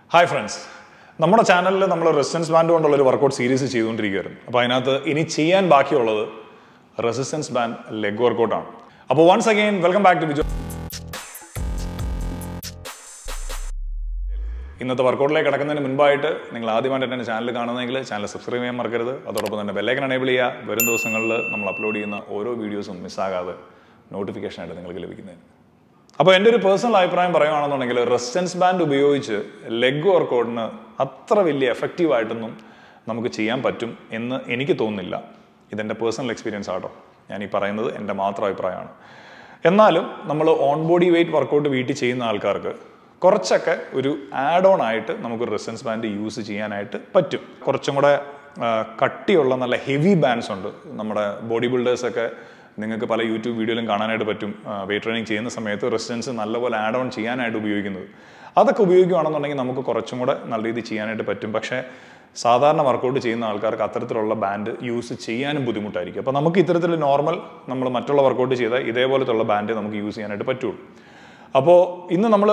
hi friends നമ്മുടെ ചാനലിൽ നമ്മൾ റെസിസ്റ്റൻസ് ബാൻഡ് കൊണ്ടുള്ള ഒരു വർക്കൗട്ട് സീരീസ് ചെയ്തുകൊണ്ടിരിക്കുകയായിരുന്നു അപ്പോൾ അതിനകത്ത് ഇനി ചെയ്യാൻ ബാക്കിയുള്ളത് റെസിസ്റ്റൻസ് ബാൻഡ് ലെഗ് വർക്കൗട്ടാണ് അപ്പോൾ once again welcome back to Vijo ഇന്നത്തെ വർക്കൗട്ടിലേക്ക് കിടക്കുന്നതിന് മുൻപായിട്ട് നിങ്ങൾ ആദ്യമായിട്ട് എൻ്റെ ചാനൽ കാണുന്നതെങ്കിൽ ചാനൽ സബ്സ്ക്രൈബ് ചെയ്യാൻ മറക്കരുത് അതോടൊപ്പം തന്നെ ബെല്ലൈക്കൻ എനേബിൾ ചെയ്യുക വരും ദിവസങ്ങളിൽ നമ്മൾ അപ്ലോഡ് ചെയ്യുന്ന ഓരോ വീഡിയോസും മിസ്സാകാതെ നോട്ടിഫിക്കേഷൻ ആയിട്ട് നിങ്ങൾക്ക് ലഭിക്കുന്നതിന് അപ്പോൾ എൻ്റെ ഒരു പേഴ്സണൽ അഭിപ്രായം പറയുകയാണെന്നുണ്ടെങ്കിൽ റെസിസ്റ്റൻസ് ബാൻഡ് ഉപയോഗിച്ച് ലെഗ് വർക്കൗട്ടിന് അത്ര വലിയ എഫക്റ്റീവ് ആയിട്ടൊന്നും നമുക്ക് ചെയ്യാൻ പറ്റും എന്ന് എനിക്ക് തോന്നുന്നില്ല ഇതെൻ്റെ പേഴ്സണൽ എക്സ്പീരിയൻസ് ആട്ടോ ഞാൻ ഈ പറയുന്നത് എൻ്റെ മാത്രം അഭിപ്രായമാണ് എന്നാലും നമ്മൾ ഓൺ ബോഡി വെയിറ്റ് വർക്കൗട്ട് വീട്ടിൽ ചെയ്യുന്ന ആൾക്കാർക്ക് കുറച്ചൊക്കെ ഒരു ആഡ് ഓൺ ആയിട്ട് നമുക്ക് റെസിസ്റ്റൻസ് ബാൻഡ് യൂസ് ചെയ്യാനായിട്ട് പറ്റും കുറച്ചും കൂടെ ആ, കട്ടിയുള്ള നല്ല ഹെവി ബാൻഡ്സ് ഉണ്ട് നമ്മുടെ ബോഡി ബിൽഡേഴ്സൊക്കെ നിങ്ങൾക്ക് പല യൂട്യൂബ് വീഡിയോയിലും കാണാനായിട്ട് പറ്റും വെയിറ്റ് ട്രെയിനിങ് ചെയ്യുന്ന സമയത്ത് റെസിസ്റ്റൻസ് നല്ലപോലെ ആഡ് ഓൺ ചെയ്യാനായിട്ട് ഉപയോഗിക്കുന്നത് അതൊക്കെ ഉപയോഗിക്കുകയാണെന്നുണ്ടെങ്കിൽ നമുക്ക് കുറച്ചും കൂടെ നല്ല രീതിയിൽ ചെയ്യാനായിട്ട് പറ്റും പക്ഷേ സാധാരണ വർക്കൗട്ട് ചെയ്യുന്ന ആൾക്കാർക്ക് അത്തരത്തിലുള്ള ബാൻഡ് യൂസ് ചെയ്യാനും ബുദ്ധിമുട്ടായിരിക്കും അപ്പോൾ നമുക്ക് ഇത്തരത്തിൽ നോർമൽ നമ്മൾ മറ്റുള്ള വർക്കൗട്ട് ചെയ്താൽ ഇതേപോലത്തുള്ള ബാൻഡ് നമുക്ക് യൂസ് ചെയ്യാനായിട്ട് പറ്റുള്ളൂ അപ്പോൾ ഇന്ന് നമ്മൾ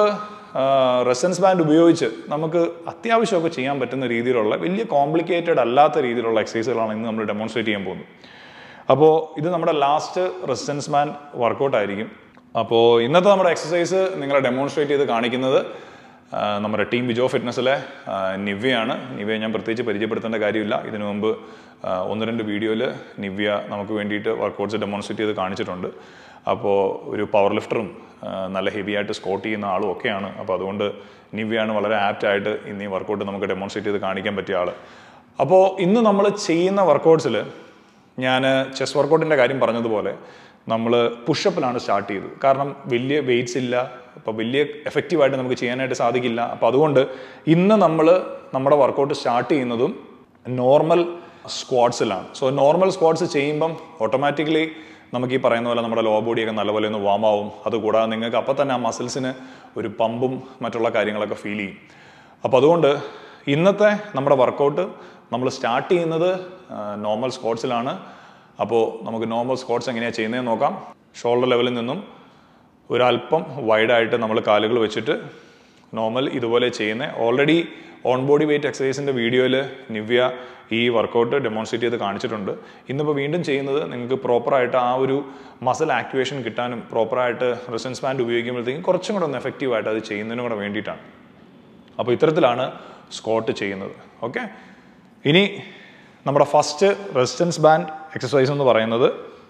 റെസൻസ് ബാൻഡ് ഉപയോഗിച്ച് നമുക്ക് അത്യാവശ്യമൊക്കെ ചെയ്യാൻ പറ്റുന്ന രീതിയിലുള്ള വലിയ കോംപ്ലിക്കേറ്റഡ് അല്ലാത്ത രീതിയിലുള്ള എക്സസൈസുകളാണ് ഇന്ന് നമ്മൾ ഡെമോൺസ്ട്രേറ്റ് ചെയ്യാൻ പോകുന്നത് അപ്പോൾ ഇത് നമ്മുടെ ലാസ്റ്റ് റെസിസ്റ്റൻസ് ബാൻഡ് വർക്കൗട്ട് ആയിരിക്കും അപ്പോൾ ഇന്നത്തെ നമ്മുടെ എക്സസൈസ് നിങ്ങളെ ഡെമോൺസ്ട്രേറ്റ് ചെയ്ത് കാണിക്കുന്നത് ആ, നമ്മുടെ ടീം വിജോ ഫിറ്റ്നസ്സിലെ ആ, നിവ്യയാണ് നിവ്യ ഞാൻ പ്രത്യേകിച്ച് പരിചയപ്പെടുത്തേണ്ട കാര്യമില്ല ഇതിനു മുമ്പ് ആ, ഒന്ന് രണ്ട് വീഡിയോയിൽ നിവ്യ നമുക്ക് വേണ്ടിയിട്ട് വർക്കൗട്ട്സ് ഡെമോൺസ്ട്രേറ്റ് ചെയ്ത് കാണിച്ചിട്ടുണ്ട് അപ്പോൾ ഒരു പവർ ലിഫ്റ്ററും ആ, നല്ല ഹെവി ആയിട്ട് സ്കോട്ട് ചെയ്യുന്ന ആളും ഒക്കെയാണ് അപ്പോൾ അതുകൊണ്ട് നിവ്യയാണ് വളരെ ആപ്റ്റ് ആയിട്ട് ഇന്ന് ഈ വർക്കൗട്ട് നമുക്ക് ഡെമോൺസ്ട്രേറ്റ് ചെയ്ത് കാണിക്കാൻ പറ്റിയ ആൾ അപ്പോൾ ഇന്ന് നമ്മൾ ചെയ്യുന്ന വർക്കൗട്ട്സിൽ ഞാൻ ചെസ് വർക്കൗട്ടിൻ്റെ കാര്യം പറഞ്ഞതുപോലെ നമ്മൾ പുഷപ്പിലാണ് സ്റ്റാർട്ട് ചെയ്തത് കാരണം വലിയ വെയിറ്റ്സ് ഇല്ല അപ്പോൾ വലിയ എഫക്റ്റീവായിട്ട് നമുക്ക് ചെയ്യാനായിട്ട് സാധിക്കില്ല അപ്പോൾ അതുകൊണ്ട് ഇന്ന് നമ്മൾ നമ്മുടെ വർക്കൗട്ട് സ്റ്റാർട്ട് ചെയ്യുന്നതും നോർമൽ സ്ക്വാഡ്സിലാണ് സോ നോർമൽ സ്ക്വാഡ്സ് ചെയ്യുമ്പം ഓട്ടോമാറ്റിക്കലി നമുക്ക് ഈ പറയുന്ന പോലെ നമ്മുടെ ലോ ബോഡിയൊക്കെ നല്ലപോലെ ഒന്ന് വാം ആവും അതുകൂടാതെ നിങ്ങൾക്ക് അപ്പം തന്നെ ആ മസിൽസിന് ഒരു പമ്പും മറ്റുള്ള കാര്യങ്ങളൊക്കെ ഫീൽ ചെയ്യും അപ്പോൾ അതുകൊണ്ട് ഇന്നത്തെ നമ്മുടെ വർക്കൗട്ട് നമ്മൾ സ്റ്റാർട്ട് ചെയ്യുന്നത് നോർമൽ സ്ക്വാഡ്സിലാണ് അപ്പോൾ നമുക്ക് നോർമൽ സ്ക്വാഡ്സ് എങ്ങനെയാണ് ചെയ്യുന്നതെന്ന് നോക്കാം ഷോൾഡർ ലെവലിൽ നിന്നും ഒരല്പം വൈഡായിട്ട് നമ്മൾ കാലുകൾ വെച്ചിട്ട് നോർമൽ ഇതുപോലെ ചെയ്യുന്ന ഓൾറെഡി ഓൺ ബോഡി വെയിറ്റ് എക്സസൈസിൻ്റെ വീഡിയോയിൽ നിവ്യ ഈ വർക്കൗട്ട് ഡെമോൺസ്ട്രേറ്റ് ചെയ്ത് കാണിച്ചിട്ടുണ്ട് ഇന്നിപ്പോൾ വീണ്ടും ചെയ്യുന്നത് നിങ്ങൾക്ക് പ്രോപ്പറായിട്ട് ആ ഒരു മസിൽ ആക്ടിവേഷൻ കിട്ടാനും പ്രോപ്പറായിട്ട് റെസൻസ് ബാൻഡ് ഉപയോഗിക്കുമ്പോഴത്തേക്കും കുറച്ചും കൂടെ ഒന്ന് എഫക്റ്റീവായിട്ട് അത് ചെയ്യുന്നതിനും കൂടെ വേണ്ടിയിട്ടാണ് അപ്പോൾ ഇത്തരത്തിലാണ് സ്കോട്ട് ചെയ്യുന്നത് ഓക്കെ ഇനി നമ്മുടെ ഫസ്റ്റ് റെസിസ്റ്റൻസ് ബാൻഡ് എക്സസൈസ് എന്ന് പറയുന്നത്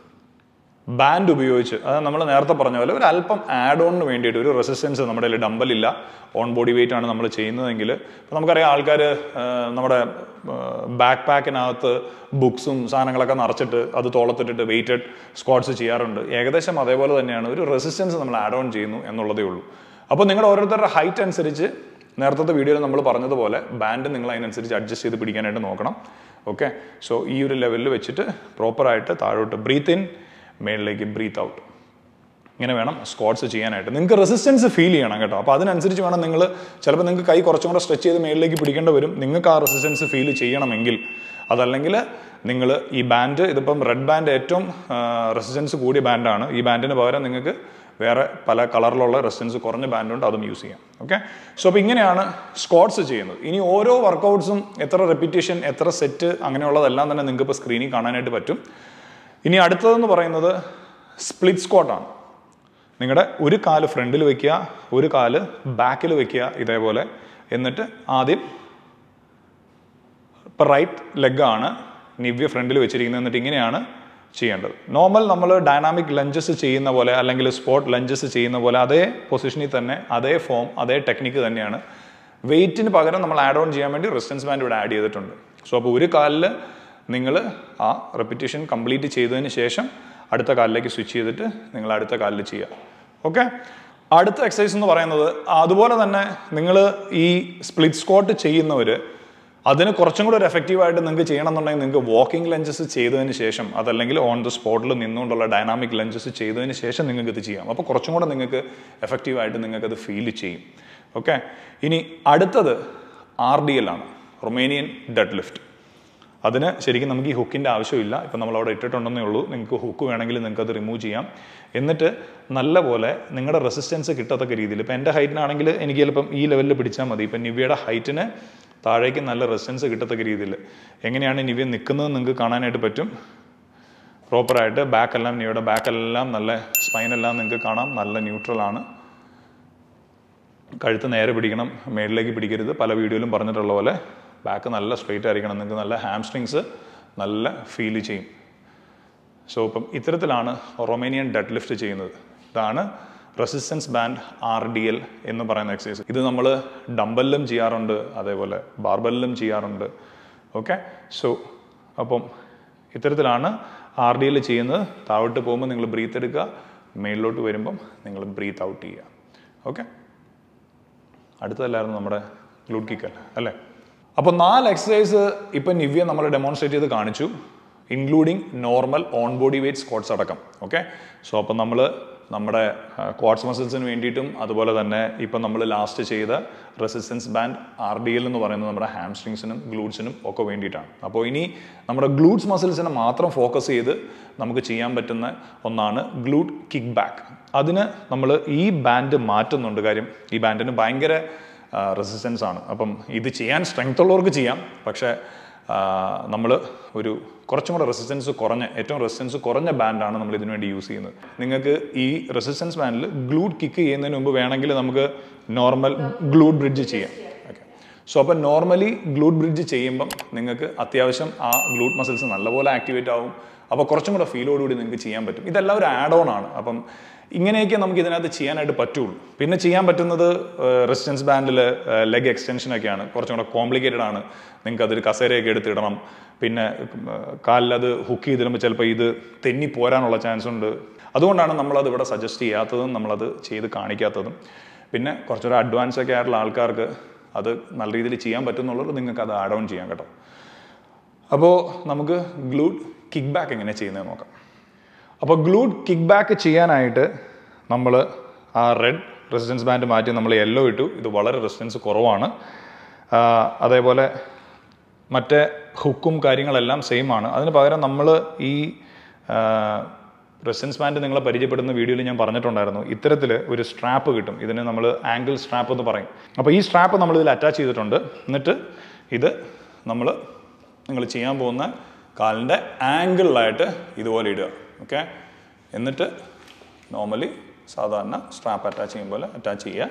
ബാൻഡ് ഉപയോഗിച്ച് അത് നമ്മൾ നേരത്തെ പറഞ്ഞ പോലെ ഒരു അല്പം ആഡ് ഓണിന് വേണ്ടിയിട്ട് ഒരു റെസിസ്റ്റൻസ് നമ്മുടെ കയ്യിൽ ഡമ്പൽ ഇല്ല ഓൺ ബോഡി വെയിറ്റ് ആണ് നമ്മൾ ചെയ്യുന്നതെങ്കിൽ ഇപ്പോൾ നമുക്കറിയാം ആൾക്കാർ നമ്മുടെ ബാക്ക് പാക്കിനകത്ത് ബുക്സും സാധനങ്ങളൊക്കെ നിറച്ചിട്ട് അത് തോളത്തിട്ടിട്ട് വെയിറ്റഡ് സ്ക്വാഡ്സ് ചെയ്യാറുണ്ട് ഏകദേശം അതേപോലെ തന്നെയാണ് ഒരു റെസിസ്റ്റൻസ് നമ്മൾ ആഡ് ഓൺ ചെയ്യുന്നു എന്നുള്ളതേ ഉള്ളൂ അപ്പോൾ നിങ്ങളുടെ ഓരോരുത്തരുടെ ഹൈറ്റ് അനുസരിച്ച് നേരത്തെ വീഡിയോയിൽ നമ്മൾ പറഞ്ഞതുപോലെ ബാൻഡ് നിങ്ങൾ അതിനനുസരിച്ച് അഡ്ജസ്റ്റ് ചെയ്ത് പിടിക്കാനായിട്ട് നോക്കണം ഓക്കെ സോ ഈ ഒരു ലെവലിൽ വെച്ചിട്ട് പ്രോപ്പറായിട്ട് താഴോട്ട് ബ്രീത്ത് ഇൻ മേളിലേക്ക് ബ്രീത്ത് ഔട്ട് ഇങ്ങനെ വേണം സ്ക്വാഡ്സ് ചെയ്യാനായിട്ട് നിങ്ങൾക്ക് റെസിസ്റ്റൻസ് ഫീൽ ചെയ്യണം കേട്ടോ അപ്പോൾ അതിനനുസരിച്ച് വേണം നിങ്ങൾ ചിലപ്പോൾ നിങ്ങൾക്ക് കൈ കുറച്ചും കൂടെ സ്ട്രെച്ച് ചെയ്ത് മേളിലേക്ക് പിടിക്കേണ്ടി വരും നിങ്ങൾക്ക് ആ റെസിസ്റ്റൻസ് ഫീൽ ചെയ്യണമെങ്കിൽ അതല്ലെങ്കിൽ നിങ്ങൾ ഈ ബാൻഡ് ഇതിപ്പം റെഡ് ബാൻഡ് ഏറ്റവും റെസിസ്റ്റൻസ് കൂടിയ ബാൻഡാണ് ഈ ബാൻഡിന് പകരം നിങ്ങൾക്ക് വേറെ പല കളറിലുള്ള റെസിസ്റ്റൻസ് കുറഞ്ഞ ബാൻഡുണ്ട് അതും യൂസ് ചെയ്യാം ഓക്കെ സോ അപ്പോൾ ഇങ്ങനെയാണ് സ്ക്വാഡ്സ് ചെയ്യുന്നത് ഇനി ഓരോ വർക്കൗട്ട്സും എത്ര റെപ്പിറ്റേഷൻ എത്ര സെറ്റ് അങ്ങനെയുള്ളതെല്ലാം തന്നെ നിങ്ങൾക്ക് ഇപ്പോൾ സ്ക്രീനിൽ കാണാനായിട്ട് പറ്റും ഇനി അടുത്തതെന്ന് പറയുന്നത് സ്പ്ലിറ്റ് സ്ക്വാട്ടാണ് നിങ്ങളുടെ ഒരു കാല് ഫ്രണ്ടിൽ വെക്കുക ഒരു കാല് ബാക്കിൽ വെക്കുക ഇതേപോലെ എന്നിട്ട് ആദ്യം ഇപ്പം റൈറ്റ് ലെഗാണ് നിവ്യ ഫ്രണ്ടിൽ വെച്ചിരിക്കുന്നത് എന്നിട്ട് ഇങ്ങനെയാണ് ചെയ്യേണ്ടത് നോർമൽ നമ്മൾ ഡൈനാമിക് ലഞ്ചസ് ചെയ്യുന്ന പോലെ അല്ലെങ്കിൽ സ്പോട്ട് ലഞ്ചസ് ചെയ്യുന്ന പോലെ അതേ പൊസിഷനിൽ തന്നെ അതേ ഫോം അതേ ടെക്നിക്ക് തന്നെയാണ് വെയിറ്റിന് പകരം നമ്മൾ ആഡ് ഓൺ ചെയ്യാൻ വേണ്ടി റെസിസ്റ്റൻസ് ബാൻഡ് ഇവിടെ ആഡ് ചെയ്തിട്ടുണ്ട് സോ അപ്പോൾ ഒരു കാലിൽ നിങ്ങൾ ആ റെപ്പിറ്റേഷൻ കംപ്ലീറ്റ് ചെയ്തതിന് ശേഷം അടുത്ത കാലിലേക്ക് സ്വിച്ച് ചെയ്തിട്ട് നിങ്ങൾ അടുത്ത കാലിൽ ചെയ്യുക ഓക്കെ അടുത്ത എക്സസൈസ് എന്ന് പറയുന്നത് അതുപോലെ തന്നെ നിങ്ങൾ ഈ സ്പ്ലിറ്റ് സ്ക്വാട്ട് ചെയ്യുന്നവർ അതിന് കുറച്ചും കൂടെ ഒരു എഫക്റ്റീവായിട്ട് നിങ്ങൾക്ക് ചെയ്യണമെന്നുണ്ടെങ്കിൽ നിങ്ങൾക്ക് വാക്കിംഗ് ലഞ്ചസ് ചെയ്തതിന് ശേഷം അതല്ലെങ്കിൽ ഓൺ ദ സ്പോട്ടിൽ നിന്നുകൊണ്ടുള്ള ഡൈനാമിക് ലഞ്ചസ് ചെയ്തതിന് ശേഷം നിങ്ങൾക്ക് ഇത് ചെയ്യാം അപ്പോൾ കുറച്ചും കൂടെ നിങ്ങൾക്ക് എഫക്റ്റീവായിട്ട് നിങ്ങൾക്ക് അത് ഫീൽ ചെയ്യും ഓക്കെ ഇനി അടുത്തത് ആർ ഡി എൽ ആണ് റൊമേനിയൻ ഡെഡ് ലിഫ്റ്റ് അതിന് ശരിക്കും നമുക്ക് ഈ ഹുക്കിൻ്റെ ആവശ്യമില്ല ഇപ്പം നമ്മൾ അവിടെ ഇട്ടിട്ടുണ്ടെന്നേ ഉള്ളൂ നിങ്ങൾക്ക് ഹുക്ക് വേണമെങ്കിൽ നിങ്ങൾക്ക് അത് റിമൂവ് ചെയ്യാം എന്നിട്ട് നല്ലപോലെ നിങ്ങളുടെ റെസിസ്റ്റൻസ് കിട്ടത്തക്ക രീതിയിൽ ഇപ്പം എൻ്റെ ഹൈറ്റിനാണെങ്കിൽ എനിക്ക് ചിലപ്പം ഈ ലെവലിൽ പിടിച്ചാൽ മതി ഇപ്പം നിവ്യയുടെ ഹൈറ്റിന് താഴേക്ക് നല്ല റെസിസ്റ്റൻസ് കിട്ടത്തക്ക രീതിയിൽ എങ്ങനെയാണ് നിവ്യ നിൽക്കുന്നത് നിങ്ങൾക്ക് കാണാനായിട്ട് പറ്റും പ്രോപ്പറായിട്ട് ബാക്കെല്ലാം നിവയുടെ ബാക്കെല്ലാം നല്ല സ്പൈനെല്ലാം നിങ്ങൾക്ക് കാണാം നല്ല ന്യൂട്രൽ ആണ് കഴുത്ത് നേരെ പിടിക്കണം മേളിലേക്ക് പിടിക്കരുത് പല വീഡിയോയിലും പറഞ്ഞിട്ടുള്ള പോലെ ബാക്ക് നല്ല സ്ട്രെയിറ്റ് ആയിരിക്കണം നിങ്ങൾക്ക് നല്ല ഹാംസ്ട്രിങ്സ് നല്ല ഫീൽ ചെയ്യും സോ ഇപ്പം ഇത്തരത്തിലാണ് റൊമേനിയൻ ഡെഡ് ലിഫ്റ്റ് ചെയ്യുന്നത് ഇതാണ് resistance band R D L എന്ന് പറയുന്ന എക്സസൈസ് ഇത് നമ്മൾ ഡംബലിലും ചെയ്യാറുണ്ട് അതേപോലെ ബാർബലിലും ചെയ്യാറുണ്ട് ഓക്കെ സോ അപ്പം ഇത്തരത്തിലാണ് ആർ ഡി എൽ ചെയ്യുന്നത് താഴോട്ട് പോകുമ്പോൾ നിങ്ങൾ ബ്രീത്ത് എടുക്കുക മേളിലോട്ട് വരുമ്പം നിങ്ങൾ ബ്രീത്ത് ഔട്ട് ചെയ്യുക ഓക്കെ അടുത്തതല്ലായിരുന്നു നമ്മുടെ ഗ്ലൂട്ട് കിക്ക് അല്ലേ അല്ലേ അപ്പോൾ നാല് എക്സസൈസ് ഇപ്പം നിവ്യ നമ്മൾ ഡെമോൺസ്ട്രേറ്റ് ചെയ്ത് കാണിച്ചു including normal own body weight squats അടക്കം ഓക്കെ സോ അപ്പം നമ്മൾ നമ്മുടെ ക്വാഡ്സ് മസിൽസിന് വേണ്ടിയിട്ടും അതുപോലെ തന്നെ ഇപ്പം നമ്മൾ ലാസ്റ്റ് ചെയ്ത resistance band R D L എന്ന് പറയുന്നത് നമ്മുടെ ഹാംസ്ട്രിങ്സിനും ഗ്ലൂട്ട്സിനും ഒക്കെ വേണ്ടിയിട്ടാണ് അപ്പോൾ ഇനി നമ്മുടെ ഗ്ലൂട്ട്സ് മസിൽസിനെ മാത്രം ഫോക്കസ് ചെയ്ത് നമുക്ക് ചെയ്യാൻ പറ്റുന്ന ഒന്നാണ് ഗ്ലൂട്ട് കിക്ക് ബാക്ക് അതിന് നമ്മൾ ഈ ബാൻഡ് മാറ്റുന്നുണ്ട് കാര്യം ഈ ബാൻഡിന് ഭയങ്കര റെസിസ്റ്റൻസ് ആണ് അപ്പം ഇത് ചെയ്യാൻ സ്ട്രെങ്ത് ഉള്ളവർക്ക് ചെയ്യാം പക്ഷേ നമ്മൾ ഒരു കുറച്ചും കൂടെ റെസിസ്റ്റൻസ് കുറഞ്ഞ ഏറ്റവും റെസിസ്റ്റൻസ് കുറഞ്ഞ ബാൻഡാണ് നമ്മൾ ഇതിനു വേണ്ടി യൂസ് ചെയ്യുന്നത് നിങ്ങൾക്ക് ഈ റെസിസ്റ്റൻസ് ബാൻഡിൽ ഗ്ലൂഡ് കിക്ക് ചെയ്യുന്നതിന് മുമ്പ് വേണമെങ്കിൽ നമുക്ക് നോർമൽ ഗ്ലൂഡ് ബ്രിഡ്ജ് ചെയ്യാം ഓക്കെ സോ അപ്പം നോർമലി ഗ്ലൂഡ് ബ്രിഡ്ജ് ചെയ്യുമ്പം നിങ്ങൾക്ക് അത്യാവശ്യം ആ ഗ്ലൂഡ് മസിൽസ് നല്ലപോലെ ആക്ടിവേറ്റ് ആവും അപ്പോൾ കുറച്ചും കൂടെ ഫീലോടുകൂടി നിങ്ങൾക്ക് ചെയ്യാൻ പറ്റും ഇതെല്ലാം ഒരു ആഡ് ഓൺ ആണ് അപ്പം ഇങ്ങനെയൊക്കെ നമുക്ക് ഇതിനകത്ത് ചെയ്യാനായിട്ട് പറ്റുള്ളൂ പിന്നെ ചെയ്യാൻ പറ്റുന്നത് റെസിസ്റ്റൻസ് ബാൻഡിൽ ലെഗ് എക്സ്റ്റൻഷനൊക്കെയാണ് കുറച്ചും കൂടെ കോംപ്ലിക്കേറ്റഡ് ആണ് നിങ്ങൾക്ക് അതൊരു കസേരയൊക്കെ എടുത്തിടണം പിന്നെ കാലിൽ അത് ഹുക്ക് ചെയ്തിടുമ്പോൾ ചിലപ്പോൾ ഇത് തെന്നി പോരാനുള്ള ചാൻസ് ഉണ്ട് അതുകൊണ്ടാണ് നമ്മളത് ഇവിടെ സജസ്റ്റ് ചെയ്യാത്തതും നമ്മളത് ചെയ്ത് കാണിക്കാത്തതും പിന്നെ കുറച്ചുകൂടെ അഡ്വാൻസ് ഒക്കെ ആയിട്ടുള്ള ആൾക്കാർക്ക് അത് നല്ല രീതിയിൽ ചെയ്യാൻ പറ്റുന്നുള്ളത് നിങ്ങൾക്ക് അത് ആഡ് ഓൺ ചെയ്യാം കേട്ടോ അപ്പോൾ നമുക്ക് ഗ്ലൂഡ് കിക്ക് ബാക്ക് എങ്ങനെ ചെയ്യുന്നത് നോക്കാം അപ്പോൾ ഗ്ലൂഡ് കിക്ക് ബാക്ക് ചെയ്യാനായിട്ട് നമ്മൾ ആ റെഡ് റെസിസ്റ്റൻസ് ബാൻഡ് മാറ്റി നമ്മൾ യെല്ലോ ഇട്ടു ഇത് വളരെ റെസിസ്റ്റൻസ് കുറവാണ് ആ, അതേപോലെ മറ്റേ ഹുക്കും കാര്യങ്ങളെല്ലാം സെയിം ആണ് അതിന് പകരം നമ്മൾ ഈ റെസിസ്റ്റൻസ് ബാൻഡ് നിങ്ങളെ പരിചയപ്പെടുന്ന വീഡിയോയിൽ ഞാൻ പറഞ്ഞിട്ടുണ്ടായിരുന്നു ഇത്തരത്തിൽ ഒരു സ്ട്രാപ്പ് കിട്ടും ഇതിന് നമ്മൾ ആംഗിൾ സ്ട്രാപ്പ് എന്ന് പറയും അപ്പോൾ ഈ സ്ട്രാപ്പ് നമ്മൾ ഇതിൽ അറ്റാച്ച് ചെയ്തിട്ടുണ്ട് എന്നിട്ട് ഇത് നമ്മൾ നിങ്ങൾ ചെയ്യാൻ പോകുന്ന കാലിൻ്റെ ആംഗിളിലായിട്ട് ഇതുപോലെ ഇടുക ഓക്കെ എന്നിട്ട് നോർമലി സാധാരണ സ്ട്രാപ്പ് അറ്റാച്ച് ചെയ്യും പോലെ അറ്റാച്ച് ചെയ്യുക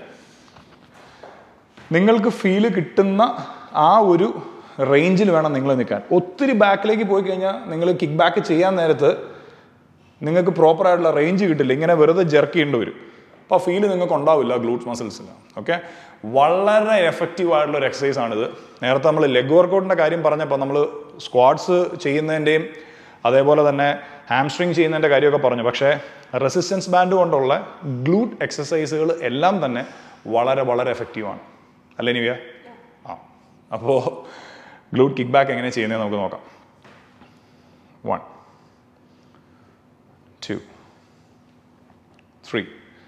നിങ്ങൾക്ക് ഫീല് കിട്ടുന്ന ആ ഒരു റേഞ്ചിൽ വേണം നിങ്ങൾ നിൽക്കാൻ ഒത്തിരി ബാക്കിലേക്ക് പോയി കഴിഞ്ഞാൽ നിങ്ങൾ കിക്ക് ബാക്ക് ചെയ്യാൻ നേരത്ത് നിങ്ങൾക്ക് പ്രോപ്പർ ആയിട്ടുള്ള റേഞ്ച് കിട്ടില്ല ഇങ്ങനെ വെറുതെ ജെർക്ക് ചെയ്യേണ്ടി വരും അപ്പോൾ ഫീല് നിങ്ങൾക്ക് ഉണ്ടാവില്ല ഗ്ലൂട്ട്സ് മസിൽസിൽ ഓക്കെ വളരെ എഫക്റ്റീവ് ആയിട്ടുള്ള ഒരു എക്സസൈസ് ആണിത് നേരത്തെ നമ്മൾ ലെഗ് വർക്കൗട്ടിൻ്റെ കാര്യം പറഞ്ഞപ്പോൾ നമ്മൾ സ്ക്വാഡ്സ് ചെയ്യുന്നതിൻ്റെയും അതേപോലെ തന്നെ ഹാംസ്ട്രിങ് ചെയ്യുന്നതിൻ്റെ കാര്യമൊക്കെ പറഞ്ഞു പക്ഷേ റെസിസ്റ്റൻസ് ബാൻഡ് കൊണ്ടുള്ള ഗ്ലൂട്ട് എക്സസൈസുകൾ എല്ലാം തന്നെ വളരെ വളരെ എഫക്റ്റീവാണ് അല്ലേ നിവ്യ ആ അപ്പോൾ ഗ്ലൂട്ട് കിക്ക് ബാക്ക് എങ്ങനെ ചെയ്യുന്നത് നമുക്ക് നോക്കാം വൺ ടു ത്രീ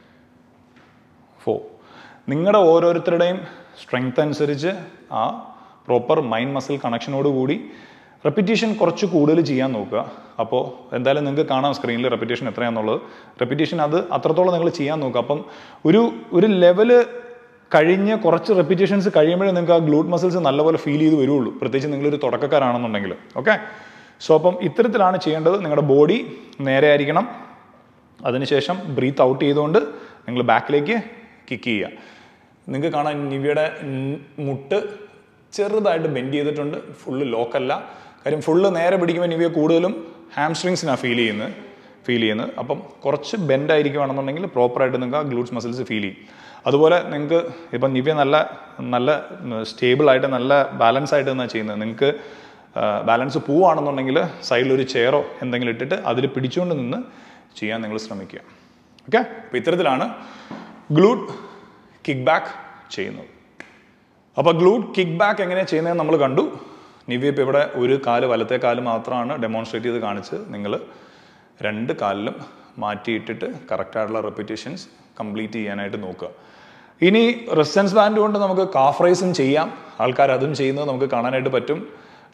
ഫോർ നിങ്ങളുടെ ഓരോരുത്തരുടെയും സ്ട്രെങ്ത് അനുസരിച്ച് ആ പ്രോപ്പർ മൈൻഡ് മസിൽ കണക്ഷനോട് കൂടി റെപ്പിറ്റേഷൻ കുറച്ച് കൂടുതൽ ചെയ്യാൻ നോക്കുക അപ്പോൾ എന്തായാലും നിങ്ങൾക്ക് കാണാം സ്ക്രീനിൽ റെപ്പിറ്റേഷൻ എത്രയാണെന്നുള്ളത് റെപ്പിറ്റേഷൻ അത് അത്രത്തോളം നിങ്ങൾ ചെയ്യാൻ നോക്കുക അപ്പം ഒരു ഒരു ലെവല് കഴിഞ്ഞ് കുറച്ച് റെപ്പിറ്റേഷൻസ് കഴിയുമ്പോഴേ നിങ്ങൾക്ക് ആ ഗ്ലൂട്ട് മസിൽസ് നല്ലപോലെ ഫീൽ ചെയ്ത് വരുള്ളൂ പ്രത്യേകിച്ച് നിങ്ങളൊരു തുടക്കക്കാരാണെന്നുണ്ടെങ്കിൽ ഓക്കെ സോ അപ്പം ഇത്തരത്തിലാണ് ചെയ്യേണ്ടത് നിങ്ങളുടെ ബോഡി നേരെ ആയിരിക്കണം അതിനുശേഷം ബ്രീത്ത് ഔട്ട് ചെയ്തുകൊണ്ട് നിങ്ങൾ ബാക്കിലേക്ക് കിക്ക് ചെയ്യുക നിങ്ങൾക്ക് കാണാൻ നിവ്യയുടെ ൻ- മുട്ട് ചെറുതായിട്ട് ബെൻഡ് ചെയ്തിട്ടുണ്ട് ഫുള്ള് ലോക്കല്ല കാര്യം ഫുള്ള് നേരെ പിടിക്കുമ്പോൾ നിവ്യ കൂടുതലും ഹാംസ്ട്രിങ്സിനാണ് ഫീൽ ചെയ്യുന്നത് ഫീൽ ചെയ്യുന്നത് അപ്പം കുറച്ച് ബെൻഡ് ആയിരിക്കുകയാണെന്നുണ്ടെങ്കിൽ പ്രോപ്പറായിട്ട് നിങ്ങൾക്ക് ആ ഗ്ലൂട്ട്സ് മസിൽസ് ഫീൽ ചെയ്യും അതുപോലെ നിങ്ങൾക്ക് ഇപ്പം നിവ്യ നല്ല നല്ല സ്റ്റേബിൾ ആയിട്ട് നല്ല ബാലൻസ് ആയിട്ട് തന്നെയാണ് ചെയ്യുന്നത് നിങ്ങൾക്ക് ബാലൻസ് പോവുകയാണെന്നുണ്ടെങ്കിൽ സൈഡിൽ ഒരു ചെയറോ എന്തെങ്കിലും ഇട്ടിട്ട് അതിൽ പിടിച്ചുകൊണ്ട് നിന്ന് ചെയ്യാൻ നിങ്ങൾ ശ്രമിക്കുക ഓക്കെ അപ്പോൾ ഇത്തരത്തിലാണ് ഗ്ലൂട്ട് കിക്ക് ബാക്ക് ചെയ്യുന്നത് അപ്പോൾ ഗ്ലൂട്ട് കിക്ക് ബാക്ക് എങ്ങനെ ചെയ്യുന്നത് നമ്മൾ കണ്ടു നിവ്യ ഇപ്പോൾ ഇവിടെ ഒരു കാല് വലത്തെ കാല് മാത്രമാണ് ഡെമോൺസ്ട്രേറ്റ് ചെയ്ത് കാണിച്ച് നിങ്ങൾ രണ്ട് കാലിലും മാറ്റിയിട്ടിട്ട് കറക്റ്റായിട്ടുള്ള റെപ്പിറ്റേഷൻസ് കംപ്ലീറ്റ് ചെയ്യാനായിട്ട് നോക്കുക ഇനി റെസിസ്റ്റൻസ് ബാൻഡ് കൊണ്ട് നമുക്ക് കാഫ് റൈസും ചെയ്യാം ആൾക്കാർ അതും ചെയ്യുന്നത് നമുക്ക് കാണാനായിട്ട് പറ്റും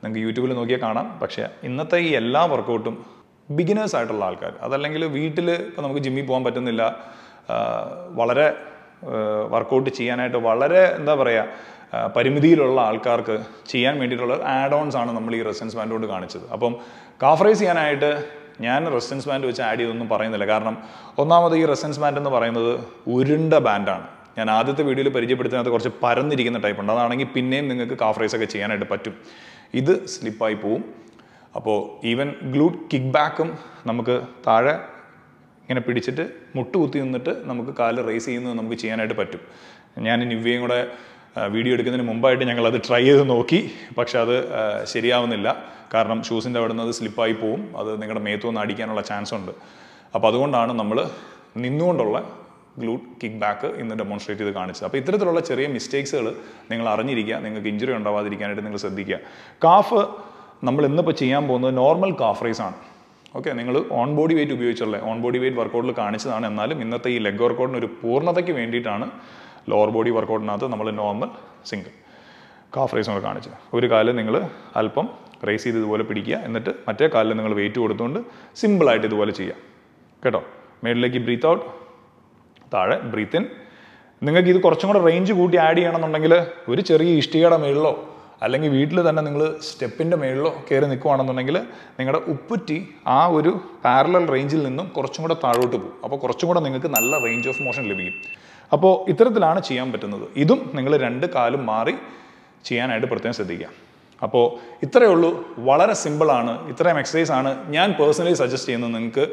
നിങ്ങൾക്ക് യൂട്യൂബിൽ നോക്കിയാൽ കാണാം പക്ഷേ ഇന്നത്തെ ഈ എല്ലാ വർക്കൗട്ടും ബിഗിനേഴ്സ് ആയിട്ടുള്ള ആൾക്കാർ അതല്ലെങ്കിൽ വീട്ടിൽ ഇപ്പോൾ നമുക്ക് ജിമ്മിൽ പോകാൻ പറ്റുന്നില്ല ആ, വളരെ വർക്കൗട്ട് ചെയ്യാനായിട്ട് വളരെ എന്താ പറയുക ആ, പരിമിതിയിലുള്ള ആൾക്കാർക്ക് ചെയ്യാൻ വേണ്ടിയിട്ടുള്ള ആഡ് ഓൺസ് ആണ് നമ്മൾ ഈ റെസിസ്റ്റൻസ് ബാൻഡ് കൊണ്ട് കാണിച്ചത് അപ്പം കാഫറൈസ് ചെയ്യാനായിട്ട് ഞാൻ റെസിസ്റ്റൻസ് ബാൻഡ് വെച്ച് ആഡ് ചെയ്തൊന്നും പറയുന്നില്ല കാരണം ഒന്നാമത് ഈ റെസിസ്റ്റൻസ് ബാൻഡ് എന്ന് പറയുന്നത് ഉരുണ്ട ബാൻഡാണ് ഞാൻ ആദ്യത്തെ വീഡിയോയിൽ പരിചയപ്പെടുത്തുന്നത് കുറച്ച് പരന്നിരിക്കുന്ന ടൈപ്പ് ഉണ്ട് അതാണെങ്കിൽ പിന്നെയും നിങ്ങൾക്ക് കാഫറൈസ് ഒക്കെ ചെയ്യാനായിട്ട് പറ്റും ഇത് സ്ലിപ്പായി പോവും അപ്പോൾ ഈവൻ ഗ്ലൂട്ട് കിക്ക് ബാക്കും നമുക്ക് താഴെ ഇങ്ങനെ പിടിച്ചിട്ട് മുട്ട് കുത്തി നിന്നിട്ട് നമുക്ക് കാല് റേസ് ചെയ്യുന്നത് നമുക്ക് ചെയ്യാനായിട്ട് പറ്റും ഞാൻ നിവ്യയും കൂടെ ആ, വീഡിയോ എടുക്കുന്നതിന് മുമ്പായിട്ട് ഞങ്ങൾ അത് ട്രൈ ചെയ്ത് നോക്കി പക്ഷെ അത് ആ, ശരിയാവുന്നില്ല കാരണം ഷൂസിൻ്റെ അവിടെ നിന്ന് അത് സ്ലിപ്പായി പോവും അത് നിങ്ങളുടെ മേത്തു നിന്ന് അടിക്കാനുള്ള ചാൻസ് ഉണ്ട് അപ്പോൾ അതുകൊണ്ടാണ് നമ്മൾ നിന്നുകൊണ്ടുള്ള ഗ്ലൂട്ട് കിക്ക് ബാക്ക് ഇന്ന് ഡെമോൺസ്ട്രേറ്റ് ചെയ്ത് കാണിച്ചത് അപ്പോൾ ഇത്തരത്തിലുള്ള ചെറിയ മിസ്റ്റേക്സുകൾ നിങ്ങൾ അറിഞ്ഞിരിക്കുക നിങ്ങൾക്ക് ഇഞ്ചുറി ഉണ്ടാവാതിരിക്കാനായിട്ട് നിങ്ങൾ ശ്രദ്ധിക്കുക കാഫ് നമ്മൾ ഇന്നിപ്പോൾ ചെയ്യാൻ പോകുന്നത് നോർമൽ കാഫ് റൈസ് ആണ് ഓക്കെ നിങ്ങൾ ഓൺ ബോഡി വെയിറ്റ് ഉപയോഗിച്ചുള്ള ഓൺ ബോഡി വെയിറ്റ് വർക്കൗട്ടിൽ കാണിച്ചതാണ് എന്നാലും ഇന്നത്തെ ഈ ലെഗ് വർക്കൗട്ടിന് ഒരു പൂർണ്ണതയ്ക്ക് വേണ്ടിയിട്ടാണ് ലോവർ ബോഡി വർക്കൗട്ടിനകത്ത് നമ്മൾ നോർമൽ സിംഗിൾ കാഫ് റൈസ് നമ്മൾ കാണിച്ചത് ഒരു കാല് നിങ്ങൾ അല്പം റേസ് ചെയ്ത് ഇതുപോലെ പിടിക്കുക എന്നിട്ട് മറ്റേ കാലിൽ നിങ്ങൾ വെയിറ്റ് കൊടുത്തുകൊണ്ട് സിമ്പിളായിട്ട് ഇതുപോലെ ചെയ്യുക കേട്ടോ മേളിലേക്ക് ബ്രീത്ത് ഔട്ട് താഴെ ബ്രീത്ത് ഇൻ നിങ്ങൾക്ക് ഇത് കുറച്ചും കൂടെ റേഞ്ച് കൂട്ടി ആഡ് ചെയ്യണമെന്നുണ്ടെങ്കിൽ ഒരു ചെറിയ ഇഷ്ടികയുടെ മേളിലോ അല്ലെങ്കിൽ വീട്ടിൽ തന്നെ നിങ്ങൾ സ്റ്റെപ്പിൻ്റെ മേളിലോ കയറി നിൽക്കുവാണെന്നുണ്ടെങ്കിൽ നിങ്ങളുടെ ഉപ്പുറ്റി ആ ഒരു പാരലൽ റേഞ്ചിൽ നിന്നും കുറച്ചും കൂടെ താഴോട്ട് പോകും അപ്പോൾ കുറച്ചും കൂടെ നിങ്ങൾക്ക് നല്ല റേഞ്ച് ഓഫ് മോഷൻ ലഭിക്കും അപ്പോൾ ഇത്തരത്തിലാണ് ചെയ്യാൻ പറ്റുന്നത് ഇതും നിങ്ങൾ രണ്ട് കാലും മാറി ചെയ്യാനായിട്ട് പ്രത്യേകം ശ്രദ്ധിക്കുക അപ്പോൾ ഇത്രയേ ഉള്ളൂ വളരെ സിമ്പിളാണ് ഇത്രയും എക്സസൈസ് ആണ് ഞാൻ പേഴ്സണലി സജസ്റ്റ് ചെയ്യുന്നത് നിങ്ങൾക്ക്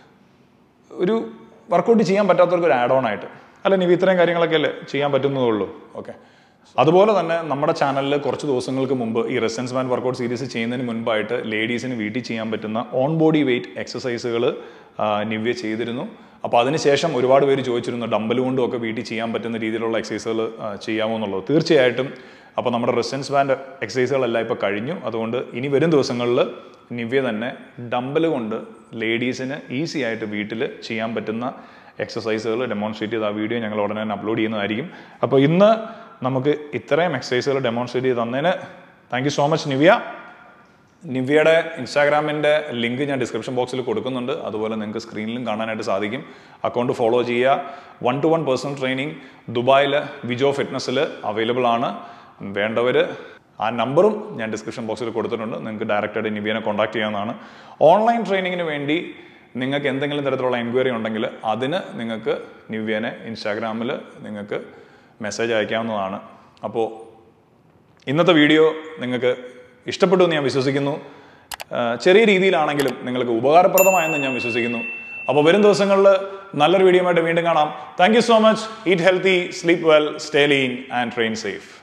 ഒരു വർക്കൗട്ട് ചെയ്യാൻ പറ്റാത്തവർക്ക് ഒരു ആഡ് ഓൺ ആയിട്ട് അല്ല നീ ഇത്രയും കാര്യങ്ങളൊക്കെ അല്ലേ ചെയ്യാൻ പറ്റുന്നതേ ഉള്ളൂ ഓക്കെ അതുപോലെ തന്നെ നമ്മുടെ ചാനലിൽ കുറച്ച് ദിവസങ്ങൾക്ക് മുമ്പ് ഈ റെസൻസ് ബാൻഡ് വർക്കൗട്ട് സീരീസ് ചെയ്യുന്നതിന് മുൻപായിട്ട് ലേഡീസിന് വീട്ടിൽ ചെയ്യാൻ പറ്റുന്ന ഓൺ ബോഡി വെയിറ്റ് എക്സസൈസുകൾ നിവ്യ ചെയ്തിരുന്നു അപ്പോൾ അതിനുശേഷം ഒരുപാട് പേര് ചോദിച്ചിരുന്നു ഡമ്പൽ കൊണ്ടും ഒക്കെ വീട്ടിൽ ചെയ്യാൻ പറ്റുന്ന രീതിയിലുള്ള എക്സസൈസുകൾ ചെയ്യാമോ എന്നുള്ളത് തീർച്ചയായിട്ടും അപ്പോൾ നമ്മുടെ റെസൻസ് ബാൻഡ് എക്സസൈസുകളെല്ലാം ഇപ്പോൾ കഴിഞ്ഞു അതുകൊണ്ട് ഇനി വരും ദിവസങ്ങളിൽ നിവ്യ തന്നെ ഡമ്പൽ കൊണ്ട് ലേഡീസിന് ഈസി ആയിട്ട് വീട്ടിൽ ചെയ്യാൻ പറ്റുന്ന എക്സസൈസുകൾ ഡെമോൺസ്ട്രേറ്റ് ചെയ്ത് ആ വീഡിയോ ഞങ്ങൾ ഉടനെ തന്നെ അപ്ലോഡ് ചെയ്യുന്നതായിരിക്കും അപ്പോൾ ഇന്ന് നമുക്ക് ഇത്രയും എക്സസൈസുകൾ ഡെമോൺസ്ട്രേറ്റ് ചെയ്ത് തന്നതിന് thank you so much Nivya നിവ്യയുടെ ഇൻസ്റ്റാഗ്രാമിൻ്റെ ലിങ്ക് ഞാൻ ഡിസ്ക്രിപ്ഷൻ ബോക്സിൽ കൊടുക്കുന്നുണ്ട് അതുപോലെ നിങ്ങൾക്ക് സ്ക്രീനിലും കാണാനായിട്ട് സാധിക്കും അക്കൗണ്ട് ഫോളോ ചെയ്യുക one to one personal training ദുബായിൽ വിജോ ഫിറ്റ്നസ്സിൽ അവൈലബിൾ ആണ് വേണ്ടവർ ആ നമ്പറും ഞാൻ ഡിസ്ക്രിപ്ഷൻ ബോക്സിൽ കൊടുത്തിട്ടുണ്ട് നിങ്ങൾക്ക് ഡയറക്റ്റായിട്ട് നിവ്യനെ കോൺടാക്ട് ചെയ്യാവുന്നതാണ് ഓൺലൈൻ ട്രെയിനിങ്ങിന് വേണ്ടി നിങ്ങൾക്ക് എന്തെങ്കിലും തരത്തിലുള്ള എൻക്വയറി ഉണ്ടെങ്കിൽ അതിന് നിങ്ങൾക്ക് നിവ്യനെ ഇൻസ്റ്റാഗ്രാമിൽ നിങ്ങൾക്ക് മെസ്സേജ് അയക്കാവുന്നതാണ് അപ്പോൾ ഇന്നത്തെ വീഡിയോ നിങ്ങൾക്ക് ഇഷ്ടപ്പെട്ടു എന്ന് ഞാൻ വിശ്വസിക്കുന്നു ആ, ചെറിയ രീതിയിലാണെങ്കിലും നിങ്ങൾക്ക് ഉപകാരപ്രദമായെന്ന് ഞാൻ വിശ്വസിക്കുന്നു അപ്പോൾ വരും ദിവസങ്ങളിൽ നല്ലൊരു വീഡിയോ ആയിട്ട് വീണ്ടും കാണാം thank you so much eat healthy sleep well stay lean and train safe